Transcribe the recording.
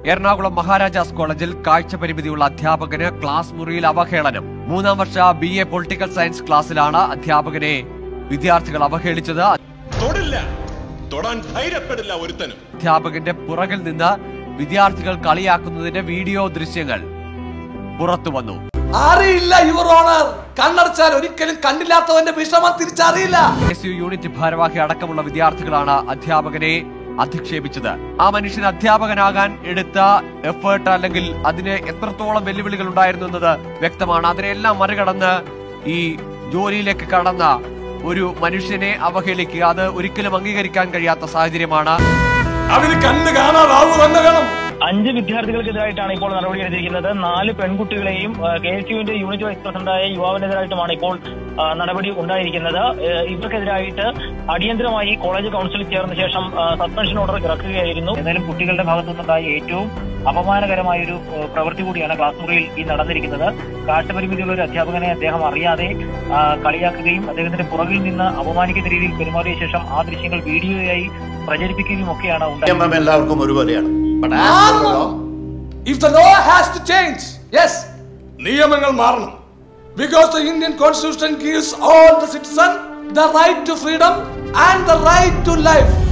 എറണാകുളം മഹാരാജാസ് കോളേജിൽ കാഴ്ച പരിമിതിയുള്ള അധ്യാപകന് ക്ലാസ് മുറിയിൽ അവഹേളനം മൂന്നാം വർഷ ബി എ പൊളിറ്റിക്കൽ സയൻസ് ക്ലാസ്സിലാണ് അധ്യാപകനെ വിദ്യാർത്ഥികൾ അവഹേളിച്ചത് തൊടില്ല തൊടാൻ ധൈര്യപ്പെടില്ല ഒരുത്തനും അധ്യാപകന്റെ പുറകിൽ നിന്ന് വിദ്യാർത്ഥികൾ കളിയാക്കുന്നതിന്റെ വീഡിയോ ദൃശ്യങ്ങൾ പുറത്തു വന്നു അറിയില്ല യുവർ ഓണർ കണ്ണടച്ചാൽ ഒരിക്കലും കണ്ടില്ലാത്തവന്റെ വിഷമം തിരിച്ചറിയില്ല എസ് യു യൂണിറ്റ് ഭാരവാഹി അടക്കമുള്ള വിദ്യാർത്ഥികളാണ് അധ്യാപകനെ അധിക്ഷേപിച്ചത് ആ മനുഷ്യൻ അധ്യാപകനാകാൻ എടുത്ത എഫേർട്ട് അല്ലെങ്കിൽ അതിന് എത്രത്തോളം വെല്ലുവിളികൾ ഉണ്ടായിരുന്നു എന്നത് വ്യക്തമാണ് അതിനെല്ലാം മറികടന്ന് ഈ ജോലിയിലേക്ക് കടന്ന ഒരു മനുഷ്യനെ അവഹേളിക്കുക അത് ഒരിക്കലും അംഗീകരിക്കാൻ കഴിയാത്ത സാഹചര്യമാണ് അവന് കണ്ണ് കാണാതാവൂ തന്നെ വേണം അഞ്ച് വിദ്യാർത്ഥികൾക്കെതിരായിട്ടാണ് ഇപ്പോൾ നടപടി എടുത്തിരിക്കുന്നത് നാല് പെൺകുട്ടികളെയും കെ എസ് യുവിന്റെ യൂണിറ്റ് വൈസ് പ്രസിഡന്റായ യുവാവിനെതിരായിട്ടുമാണ് ഇപ്പോൾ ആ, നടപടി ഉണ്ടായിരിക്കുന്നത് ഏഹ് ഇവർക്കെതിരായിട്ട് അടിയന്തരമായി കോളേജ് കൗൺസിലിൽ ചേർന്ന ശേഷം ആ, സസ്പെൻഷൻ ഓർഡർ ഇറക്കുകയായിരുന്നു ഏതായാലും കുട്ടികളുടെ ഭാഗത്തു നിന്നുണ്ടായ ഏറ്റവും അപമാനകരമായ ഒരു ഏഹ്, പ്രവൃത്തി കൂടിയാണ് ക്ലാസ് മുറിയിൽ ഈ നടന്നിരിക്കുന്നത് കാഴ്ചപരിമിതിയുള്ള ഒരു അധ്യാപകനെ അദ്ദേഹം അറിയാതെ ആ, കളിയാക്കുകയും അദ്ദേഹത്തിന്റെ പുറകിൽ നിന്ന് അപമാനിക്കുന്ന രീതിയിൽ പെരുമാറിയ ശേഷം ആ ദൃശ്യങ്ങൾ വീഡിയോയായി പ്രചരിപ്പിക്കുകയും ഒക്കെയാണ് ഉണ്ടായത് നിയമം എല്ലാവർക്കും ഒരുപോലെയാണ് But as per the law, if the law has to change yes നിയമങ്ങൾ മാറണം because the Indian constitution gives all the citizen the right to freedom and the right to life